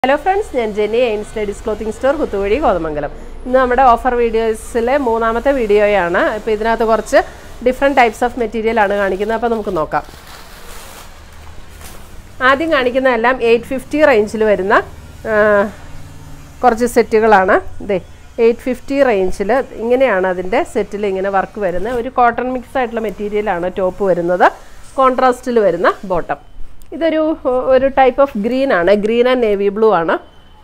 Hello friends ഞാൻ ജെന്നി എയിൻ സ്റ്റഡീസ് ക്ലോത്തിങ് സ്റ്റോർ കുത്തുവഴി കോതമംഗലം ഇന്ന് നമ്മുടെ ഓഫർ വീഡിയോസിലെ മൂന്നാമത്തെ വീഡിയോയാണ് ഇപ്പോൾ ഇതിനകത്ത് കുറച്ച് ഡിഫറെൻറ്റ് ടൈപ്സ് ഓഫ് മെറ്റീരിയൽ ആണ് കാണിക്കുന്നത് അപ്പോൾ നമുക്ക് നോക്കാം ആദ്യം കാണിക്കുന്നതെല്ലാം എയ്റ്റ് ഫിഫ്റ്റി റേഞ്ചിൽ വരുന്ന ആ, കുറച്ച് സെറ്റുകളാണ് ഇതേ എയ്റ്റ് ഫിഫ്റ്റി റേഞ്ചിൽ ഇങ്ങനെയാണ് അതിൻ്റെ സെറ്റിൽ ഇങ്ങനെ വർക്ക് വരുന്നത് ഒരു കോട്ടൺ മിക്സ് ആയിട്ടുള്ള മെറ്റീരിയലാണ് ടോപ്പ് വരുന്നത് കോൺട്രാസ്റ്റിൽ വരുന്ന ബോട്ടം ഇതൊരു ഒരു ടൈപ്പ് ഓഫ് ഗ്രീൻ ആണ് ഗ്രീൻ ആൻഡ് നേവി ബ്ലൂ ആണ്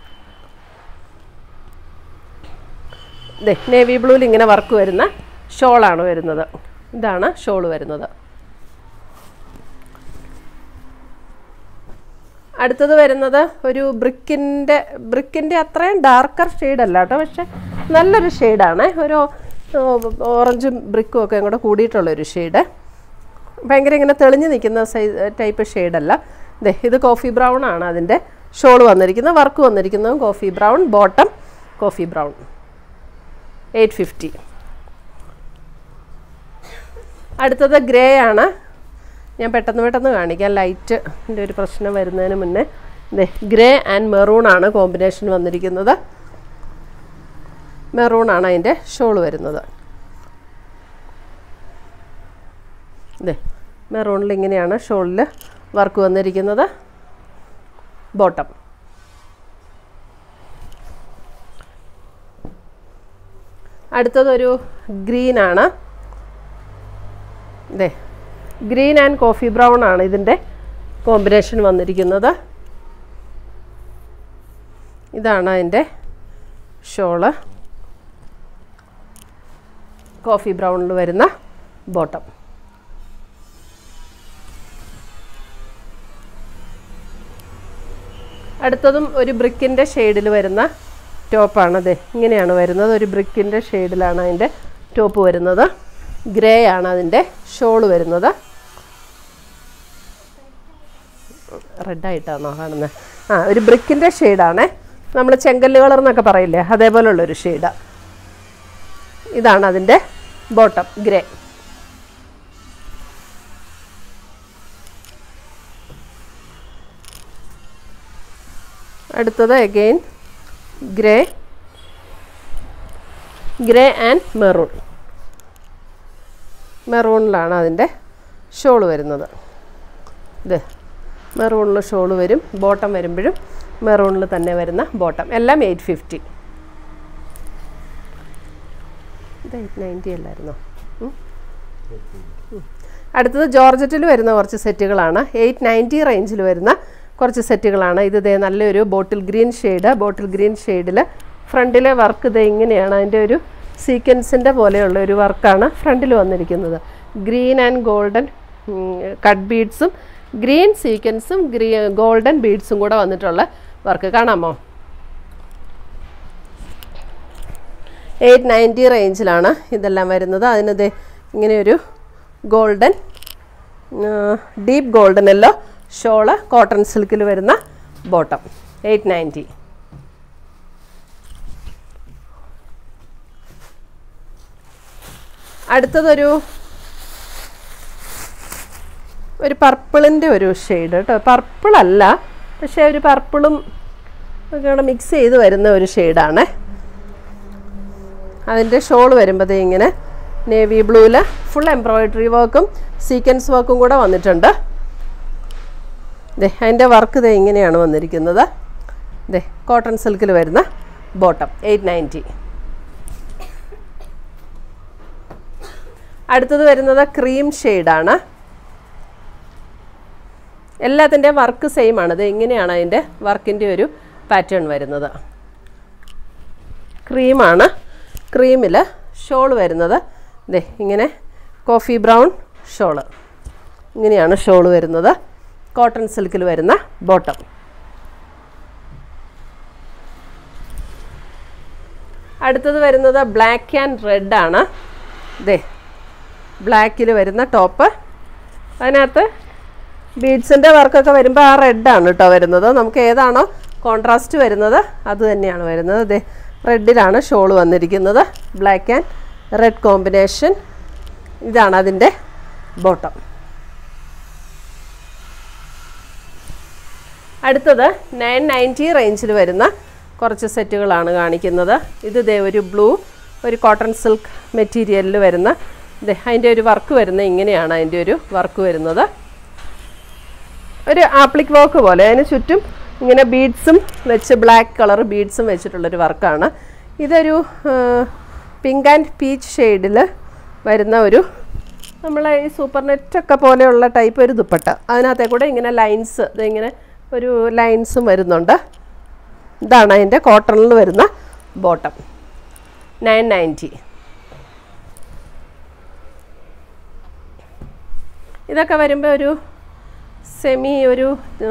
ദേ നേവി ബ്ലൂവിൽ ഇങ്ങനെ വർക്ക് വരുന്ന ഷോളാണ് വരുന്നത് ഇതാണ് ഷോൾ വരുന്നത് അടുത്തത് വരുന്നത് ഒരു ബ്രിക്കിൻ്റെ ബ്രിക്കിൻ്റെ അത്രയും ഡാർക്കർ ഷെയ്ഡല്ല കേട്ടോ പക്ഷെ നല്ലൊരു ഷെയ്ഡാണ് ഒരു ഓറഞ്ചും ബ്രിക്കും ഒക്കെ കൂടെ കൂടിയിട്ടുള്ളൊരു ഷെയ്ഡ് ഭയങ്കര ഇങ്ങനെ തെളിഞ്ഞ് നിൽക്കുന്ന സൈസ് ടൈപ്പ് ഷെയ്ഡല്ല ദേ ഇത് കോഫി ബ്രൗൺ ആണ് അതിൻ്റെ ഷോൾ വന്നിരിക്കുന്നത് വർക്ക് വന്നിരിക്കുന്നത് coffee brown bottom coffee brown eight fifty അടുത്തത് ഗ്രേ ആണ് ഞാൻ പെട്ടെന്ന് പെട്ടെന്ന് കാണിക്കാം ലൈറ്റിൻ്റെ ഒരു പ്രശ്നം വരുന്നതിന് മുന്നേ ദേ ഗ്രേ ആൻഡ് മെറൂൺ ആണ് കോമ്പിനേഷൻ വന്നിരിക്കുന്നത് മെറൂൺ ആണ് അതിൻ്റെ ഷോൾ വരുന്നത് ഇതേ മെറൂണിൽ ഇങ്ങനെയാണ് ഷോളിൽ വർക്ക് വന്നിരിക്കുന്നത് ബോട്ടം അടുത്തതൊരു ഗ്രീൻ ആണ് ഇതേ ഗ്രീൻ ആൻഡ് കോഫി ബ്രൗൺ ആണ് ഇതിൻ്റെ കോമ്പിനേഷൻ വന്നിരിക്കുന്നത് ഇതാണ് അതിൻ്റെ ഷോള് കോഫി ബ്രൗണിൽ വരുന്ന ബോട്ടം അടുത്തതും ഒരു ബ്രിക്കിൻ്റെ ഷെയ്ഡിൽ വരുന്ന ടോപ്പാണ് അതെ ഇങ്ങനെയാണ് വരുന്നത് ഒരു ബ്രിക്കിൻ്റെ ഷെയ്ഡിലാണ് അതിൻ്റെ ടോപ്പ് വരുന്നത് ഗ്രേ ആണ് അതിൻ്റെ ഷോൾ വരുന്നത് റെഡായിട്ടാണോ കാണുന്നത് ആ ഒരു ബ്രിക്കിൻ്റെ ഷെയ്ഡാണ് നമ്മൾ ചെങ്കല്ല് കളർ എന്നൊക്കെ പറയില്ലേ അതേപോലുള്ളൊരു ഷെയ്ഡാണ് ഇതാണ് അതിൻ്റെ ബോട്ടം ഗ്രേ അടുത്തത് again grey grey and maroon മെറൂണിലാണ് അതിൻ്റെ ഷോൾ വരുന്നത് ഇത് മെറൂണിൽ ഷോൾ വരും ബോട്ടം വരുമ്പോഴും മെറൂണിൽ തന്നെ വരുന്ന ബോട്ടം എല്ലാം എയ്റ്റ് ഫിഫ്റ്റി ഇത് എയ്റ്റ് നയൻറ്റി അല്ലായിരുന്നോ ഉം? ഉം. അടുത്തത് ജോർജറ്റിൽ വരുന്ന കുറച്ച് സെറ്റുകളാണ് എയ്റ്റ് നയൻറ്റി റേഞ്ചിൽ വരുന്ന കുറച്ച് സെറ്റുകളാണ് ഇത് ദേ നല്ലൊരു bottle green shade bottle green ഷെയ്ഡിൽ ഫ്രണ്ടിലെ വർക്ക് ഇത് ഇങ്ങനെയാണ് അതിൻ്റെ ഒരു സീക്വൻസിൻ്റെ പോലെയുള്ള ഒരു വർക്കാണ് ഫ്രണ്ടിൽ വന്നിരിക്കുന്നത് ഗ്രീൻ ആൻഡ് ഗോൾഡൻ കട്ട് ബീഡ്സും ഗ്രീൻ സീക്വൻസും ഗ്രീ ഗോൾഡൻ ബീഡ്സും കൂടെ വന്നിട്ടുള്ള വർക്ക് കാണാമോ എയ്റ്റ് നയൻറ്റി റേഞ്ചിലാണ് ഇതെല്ലാം വരുന്നത് അതിന് ദേ ഇങ്ങനെയൊരു ഗോൾഡൻ ഡീപ്പ് ഗോൾഡൻ അല്ലോ ഷോള് കോട്ടൺ സിൽക്കിൽ വരുന്ന ബോട്ടം എയ്റ്റ് നയൻറ്റി അടുത്തതൊരു ഒരു പർപ്പിളിൻ്റെ ഒരു ഷെയ്ഡ് കേട്ടോ പർപ്പിളല്ല പക്ഷേ ഒരു പർപ്പിളും ഒക്കെ കൂടെ മിക്സ് ചെയ്ത് വരുന്ന ഒരു ഷെയ്ഡാണ് അതിൻ്റെ ഷോൾ വരുമ്പോൾ ഇങ്ങനെ നേവി ബ്ലൂവിൽ ഫുൾ എംബ്രോയിഡറി വർക്കും സീക്വൻസ് വർക്കും കൂടെ വന്നിട്ടുണ്ട് ദേ അതിൻ്റെ വർക്ക് ദേ ഇങ്ങനെയാണ് വന്നിരിക്കുന്നത് ദേ കോട്ടൺ സിൽക്കിൽ വരുന്ന ബോട്ടം എയ്റ്റ് നയൻറ്റി അടുത്തത് വരുന്നത് ക്രീം ഷെയ്ഡാണ് എല്ലാത്തിൻ്റെ വർക്ക് സെയിം ആണ് ഇത് ഇങ്ങനെയാണ് അതിൻ്റെ വർക്കിൻ്റെ ഒരു പാറ്റേൺ വരുന്നത് ക്രീമാണ് ക്രീമിൽ ഷോൾ വരുന്നത് ദേ ഇങ്ങനെ കോഫി ബ്രൗൺ ഷോള് ഇങ്ങനെയാണ് ഷോൾ വരുന്നത് കോട്ടൺ സിൽക്കിൽ വരുന്ന ബോട്ടം അടുത്തത് വരുന്നത് ബ്ലാക്ക് ആൻഡ് റെഡ് ആണ് ദേ ബ്ലാക്കിൽ വരുന്ന ടോപ്പ് അതിനകത്ത് ബീഡ്സിൻ്റെ വർക്കൊക്കെ വരുമ്പോൾ ആ റെഡാണ് കേട്ടോ വരുന്നത് നമുക്ക് ഏതാണോ കോൺട്രാസ്റ്റ് വരുന്നത് അത് തന്നെയാണ് വരുന്നത് ദേ റെഡിലാണ് ഷോൾ വന്നിരിക്കുന്നത് ബ്ലാക്ക് ആൻഡ് റെഡ് കോമ്പിനേഷൻ ഇതാണ് അതിൻ്റെ ബോട്ടം അടുത്തത് നയൻ നയൻറ്റി റേഞ്ചിൽ വരുന്ന കുറച്ച് സെറ്റുകളാണ് കാണിക്കുന്നത് ഇത് ദേ ഒരു ബ്ലൂ ഒരു കോട്ടൺ സിൽക്ക് മെറ്റീരിയലിൽ വരുന്ന ദേ അതിൻ്റെ ഒരു വർക്ക് വരുന്ന ഇങ്ങനെയാണ് അതിൻ്റെ ഒരു വർക്ക് വരുന്നത് ഒരു ആപ്ലിക് വർക്ക് പോലെ അതിന് ചുറ്റും ഇങ്ങനെ ബീഡ്സും വെച്ച് ബ്ലാക്ക് കളർ ബീഡ്സും വെച്ചിട്ടുള്ളൊരു വർക്കാണ് ഇതൊരു പിങ്ക് ആൻഡ് പീച്ച് ഷെയ്ഡിൽ വരുന്ന ഒരു നമ്മളെ ഈ സൂപ്പർ നെറ്റൊക്കെ പോലെയുള്ള ടൈപ്പ് ഒരു ദുപ്പട്ട അതിനകത്തെ കൂടെ ഇങ്ങനെ ലൈൻസ് ഇങ്ങനെ ഒരു ലൈൻസും വരുന്നുണ്ട് ഇതാണ് അതിൻ്റെ കോട്ടണിൽ വരുന്ന ബോട്ടം നയൻ നയൻറ്റി ഇതൊക്കെ വരുമ്പോൾ ഒരു സെമി ഒരു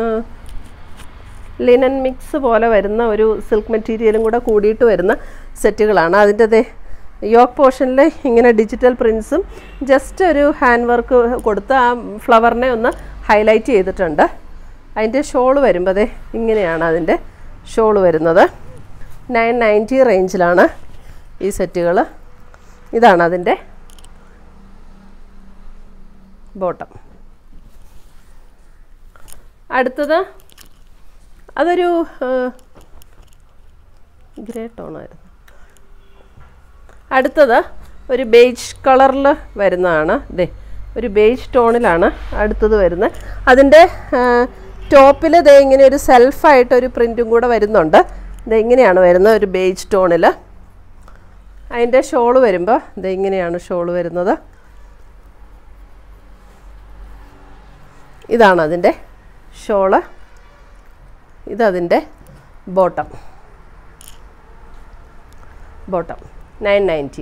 ലിനൻ മിക്സ് പോലെ വരുന്ന ഒരു സിൽക്ക് മെറ്റീരിയലും കൂടെ കൂടിയിട്ട് വരുന്ന സെറ്റുകളാണ് അതിൻ്റെ യോക്ക് പോർഷനിൽ ഇങ്ങനെ ഡിജിറ്റൽ പ്രിൻസും ജസ്റ്റ് ഒരു ഹാൻഡ് വർക്ക് കൊടുത്ത് ആ ഫ്ലവറിനെ ഒന്ന് ഹൈലൈറ്റ് ചെയ്തിട്ടുണ്ട് അതിൻ്റെ ഷോൾ വരുമ്പോൾ ദേ ഇങ്ങനെയാണ് അതിൻ്റെ ഷോൾ വരുന്നത് നയൻ നയൻറ്റി റേഞ്ചിലാണ് ഈ സെറ്റുകൾ ഇതാണ് അതിൻ്റെ ബോട്ടം അടുത്തത് അതൊരു ഗ്രേ ടോണായിരുന്നു അടുത്തത് ഒരു ബേജ് കളറിൽ വരുന്നതാണ് ദേ ഒരു ബേജ് ടോണിലാണ് അടുത്തത് വരുന്നത് അതിൻ്റെ ടോപ്പിൽ ദേ ഇങ്ങനെ ഒരു സെൽഫായിട്ട് ഒരു പ്രിൻറ്റും കൂടെ വരുന്നുണ്ട് ദേ ഇങ്ങനെയാണ് വരുന്നത് ഒരു ബേജ് ടോണിൽ അതിൻ്റെ ഷോള് വരുമ്പോൾ ദേ ഇങ്ങനെയാണ് ഷോള് വരുന്നത് ഇതാണ് അതിൻ്റെ ഷോള് ഇതതിൻ്റെ ബോട്ടം ബോട്ടം നയൻ നയൻറ്റി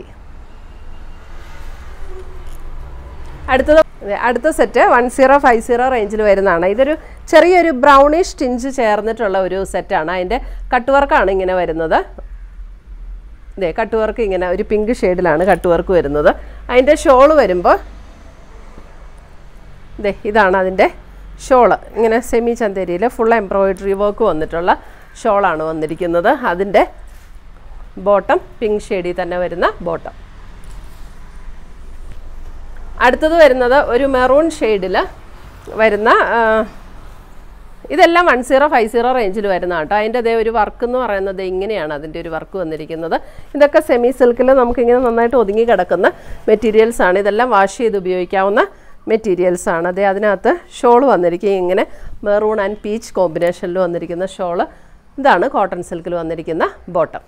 അടുത്തത് അതെ, അടുത്ത set one zero five zero റേഞ്ചിൽ വരുന്നതാണ് ഇതൊരു ചെറിയൊരു ബ്രൗണിഷ് ടിഞ്ച് ചേർന്നിട്ടുള്ള ഒരു സെറ്റാണ് അതിൻ്റെ കട്ട് വർക്കാണ് ഇങ്ങനെ വരുന്നത് ഇതേ കട്ട് വർക്ക് ഇങ്ങനെ ഒരു പിങ്ക് ഷെയ്ഡിലാണ് കട്ട് വർക്ക് വരുന്നത് അതിൻ്റെ ഷോള് വരുമ്പോൾ ദേ ഇതാണ് അതിൻ്റെ ഷോള് ഇങ്ങനെ സെമി ചന്തേരിയിൽ ഫുൾ എംബ്രോയിഡറി വർക്ക് വന്നിട്ടുള്ള ഷോളാണ് വന്നിരിക്കുന്നത് അതിൻ്റെ ബോട്ടം പിങ്ക് ഷെയ്ഡിൽ തന്നെ വരുന്ന ബോട്ടം അടുത്തത് വരുന്നത് ഒരു മെറൂൺ ഷെയ്ഡിൽ വരുന്ന ആ, ഇതെല്ലാം വൺ സീറോ ഫൈവ് സീറോ റേഞ്ചിൽ വരുന്ന കേട്ടോ അതിൻ്റെ അതേ ഒരു വർക്ക് എന്ന് പറയുന്നത് ഇങ്ങനെയാണ് അതിൻ്റെ ഒരു വർക്ക് വന്നിരിക്കുന്നത് ഇതൊക്കെ സെമി സിൽക്കിൽ നമുക്കിങ്ങനെ നന്നായിട്ട് ഒതുങ്ങി കിടക്കുന്ന മെറ്റീരിയൽസ് ആണ് ഇതെല്ലാം വാഷ് ചെയ്ത് ഉപയോഗിക്കാവുന്ന മെറ്റീരിയൽസ് ആണ് അതേ അതിനകത്ത് ഷോൾ വന്നിരിക്കും ഇങ്ങനെ മെറൂൺ ആൻഡ് പീച്ച് കോമ്പിനേഷനിൽ വന്നിരിക്കുന്ന ഷോള് ഇതാണ് കോട്ടൺ സിൽക്കിൽ വന്നിരിക്കുന്ന ബോട്ടം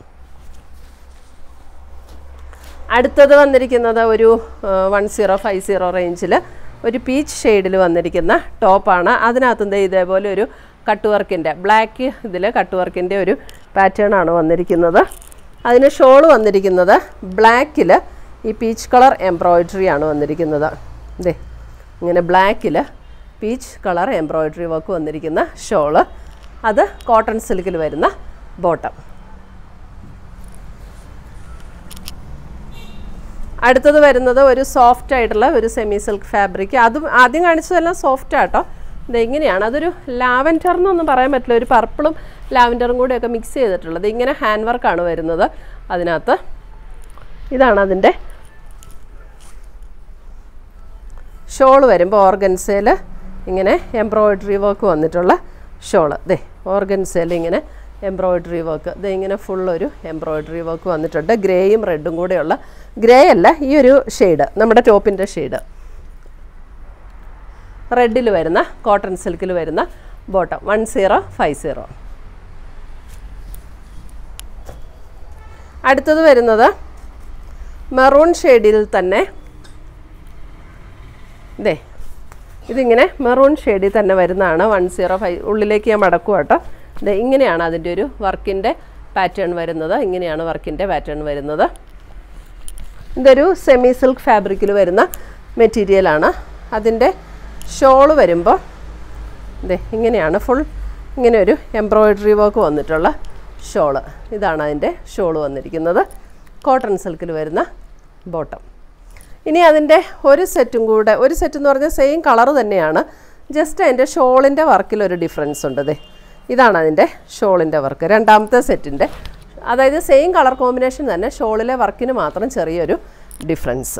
അടുത്തത് വന്നിരിക്കുന്നത് ഒരു വൺ സീറോ ഫൈവ് സീറോ റേഞ്ചിൽ ഒരു പീച്ച് ഷെയ്ഡിൽ വന്നിരിക്കുന്ന ടോപ്പാണ് അതിനകത്തും ദേ ഇതേപോലെ ഒരു കട്ട് വർക്കിൻ്റെ ബ്ലാക്ക് ഇതിൽ കട്ട് വർക്കിൻ്റെ ഒരു പാറ്റേൺ ആണ് വന്നിരിക്കുന്നത് അതിന് ഷോള് വന്നിരിക്കുന്നത് ബ്ലാക്കിൽ ഈ പീച്ച് കളർ എംബ്രോയിഡറി ആണ് വന്നിരിക്കുന്നത് ദേ ഇങ്ങനെ ബ്ലാക്കിൽ പീച്ച് കളർ എംബ്രോയിഡറി വർക്ക് വന്നിരിക്കുന്ന ഷോള് അത് കോട്ടൺ സിൽക്കിൽ വരുന്ന ബോട്ടം അടുത്തത് വരുന്നത് ഒരു സോഫ്റ്റ് ആയിട്ടുള്ള ഒരു സെമി സിൽക്ക് ഫാബ്രിക് അതും ആദ്യം കാണിച്ചതെല്ലാം സോഫ്റ്റ് ആട്ടോ ഇത് ഇങ്ങനെയാണ് അതൊരു ലാവൻഡർ എന്നൊന്നും പറയാൻ പറ്റില്ല ഒരു പർപ്പിളും ലാവൻഡറും കൂടെയൊക്കെ മിക്സ് ചെയ്തിട്ടുള്ളത് ഇങ്ങനെ ഹാൻഡ് വർക്കാണ് വരുന്നത് അതിനകത്ത് ഇതാണ് അതിൻ്റെ ഷോള് വരുമ്പോൾ ഓർഗൻസയിൽ ഇങ്ങനെ എംബ്രോയിഡറി വർക്ക് വന്നിട്ടുള്ള ഷോള് ദേ ഓർഗൻസയിൽ ഇങ്ങനെ എംബ്രോയിഡറി വർക്ക് ദേ ഇങ്ങനെ ഫുൾ ഒരു എംബ്രോയിഡറി വർക്ക് വന്നിട്ടുണ്ട് ഗ്രേയും റെഡും കൂടെയുള്ള ഗ്രേ അല്ല ഈ ഒരു ഷെയ്ഡ് നമ്മുടെ ടോപ്പിൻ്റെ ഷെയ്ഡ് റെഡിൽ വരുന്ന കോട്ടൺ സിൽക്കിൽ വരുന്ന bottom one zero five zero അടുത്തത് വരുന്നത് മെറൂൺ ഷെയ്ഡിൽ തന്നെ ഇതേ ഇതിങ്ങനെ മെറൂൺ ഷെയ്ഡിൽ തന്നെ വരുന്നതാണ് വൺ സീറോ ഫൈവ് ഉള്ളിലേക്ക് ഞാൻ മടക്കുക കേട്ടോ ഇത് ഇങ്ങനെയാണ് അതിൻ്റെ ഒരു വർക്കിൻ്റെ പാറ്റേൺ വരുന്നത് ഇങ്ങനെയാണ് വർക്കിൻ്റെ പാറ്റേൺ വരുന്നത് ഇതൊരു സെമി സിൽക്ക് ഫാബ്രിക്കിൽ വരുന്ന മെറ്റീരിയലാണ് അതിൻ്റെ ഷോള് വരുമ്പോൾ ഇതേ ഇങ്ങനെയാണ് ഫുൾ ഇങ്ങനെ ഒരു എംബ്രോയിഡറി വർക്ക് വന്നിട്ടുള്ള ഷോള് ഇതാണ് അതിൻ്റെ ഷോള് വന്നിരിക്കുന്നത് കോട്ടൺ സിൽക്കിൽ വരുന്ന ബോട്ടം ഇനി അതിൻ്റെ ഒരു സെറ്റും കൂടെ ഒരു സെറ്റ് എന്ന് പറഞ്ഞാൽ സെയിം കളർ തന്നെയാണ് ജസ്റ്റ് അതിൻ്റെ ഷോളിൻ്റെ വർക്കിൽ ഒരു ഡിഫറൻസ് ഉണ്ട് ദേ ഇതാണ് അതിൻ്റെ ഷോളിൻ്റെ വർക്ക് രണ്ടാമത്തെ സെറ്റിൻ്റെ അതായത് സെയിം കളർ കോമ്പിനേഷൻ തന്നെ ഷോളിലെ വർക്കിന് മാത്രം ചെറിയൊരു ഡിഫറൻസ്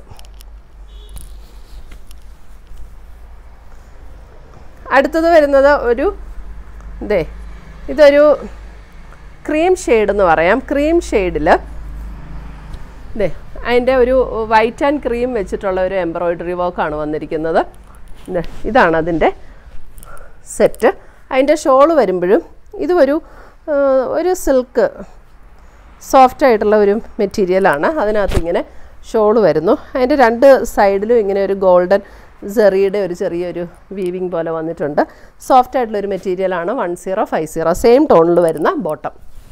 അടുത്തത് വരുന്നത് ഒരു ദേ ഇതൊരു ക്രീം ഷെയ്ഡ് എന്ന് പറയാം ക്രീം ഷെയ്ഡിൽ ഇതേ അതിൻ്റെ ഒരു വൈറ്റ് ആൻഡ് ക്രീം വെച്ചിട്ടുള്ള ഒരു എംബ്രോയിഡറി വർക്കാണ് വന്നിരിക്കുന്നത് ദേ, ഇതാണ് അതിൻ്റെ സെറ്റ് അതിൻ്റെ ഷോള് വരുമ്പോഴും ഇതും ഒരു ആ, ഒരു സിൽക്ക് സോഫ്റ്റ് ആയിട്ടുള്ള ഒരു മെറ്റീരിയലാണ് അതിനകത്ത് ഇങ്ങനെ ഷോള് വരുന്നു അതിൻ്റെ രണ്ട് സൈഡിലും ഇങ്ങനെ ഒരു ഗോൾഡൻ സെറിയുടെ ഒരു ചെറിയൊരു വീവിങ് പോലെ വന്നിട്ടുണ്ട് സോഫ്റ്റ് ആയിട്ടുള്ള ഒരു മെറ്റീരിയലാണ് one zero five zero same ടോണിൽ വരുന്ന ബോട്ടം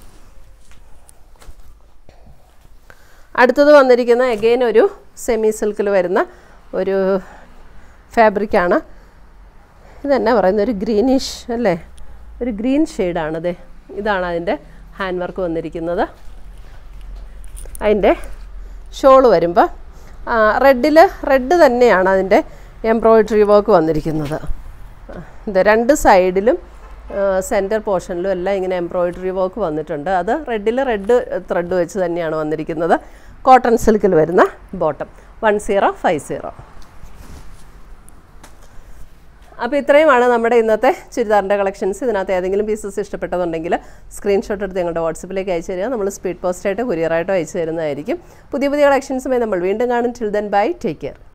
അടുത്തത് വന്നിരിക്കുന്ന എഗെയിൻ ഒരു സെമി സിൽക്കിൽ വരുന്ന ഒരു ഫാബ്രിക്കാണ് ഇതെന്നാ പറയുന്നത് ഒരു ഗ്രീനിഷ് അല്ലേ ഒരു ഗ്രീൻ ഷെയ്ഡാണിത് ഇതാണ് അതിൻ്റെ ഹാൻഡ് വർക്ക് വന്നിരിക്കുന്നത് അതിൻ്റെ ഷോള് വരുമ്പോൾ റെഡിൽ റെഡ് തന്നെയാണ് അതിൻ്റെ എംബ്രോയിഡറി വർക്ക് വന്നിരിക്കുന്നത് ആ, ഇത് രണ്ട് സൈഡിലും സെൻറ്റർ പോർഷനിലും എല്ലാം ഇങ്ങനെ എംബ്രോയിഡറി വർക്ക് വന്നിട്ടുണ്ട് അത് റെഡിൽ റെഡ് ത്രെഡ് വെച്ച് തന്നെയാണ് വന്നിരിക്കുന്നത് കോട്ടൺ സിൽക്കിൽ വരുന്ന bottom one zero five zero അപ്പോൾ ഇത്രയുമാണ് നമ്മുടെ ഇന്നത്തെ ചുരിദാറിൻ്റെ കളക്ഷൻസ് ഇതിനകത്ത് ഏതെങ്കിലും പീസസ് ഇഷ്ടപ്പെട്ടതുണ്ടെങ്കിൽ സ്ക്രീൻഷോട്ട് എടുത്ത് ഞങ്ങളുടെ വാട്സപ്പിലേക്ക് അയച്ചു തരിക നമ്മൾ സ്പീഡ് പോസ്റ്റായിട്ടോ കൊറിയറായിട്ടോ അയച്ചു തരുന്നതായിരിക്കും പുതിയ പുതിയ കളക്ഷൻസുമായി നമ്മൾ വീണ്ടും കാണും till then bye take care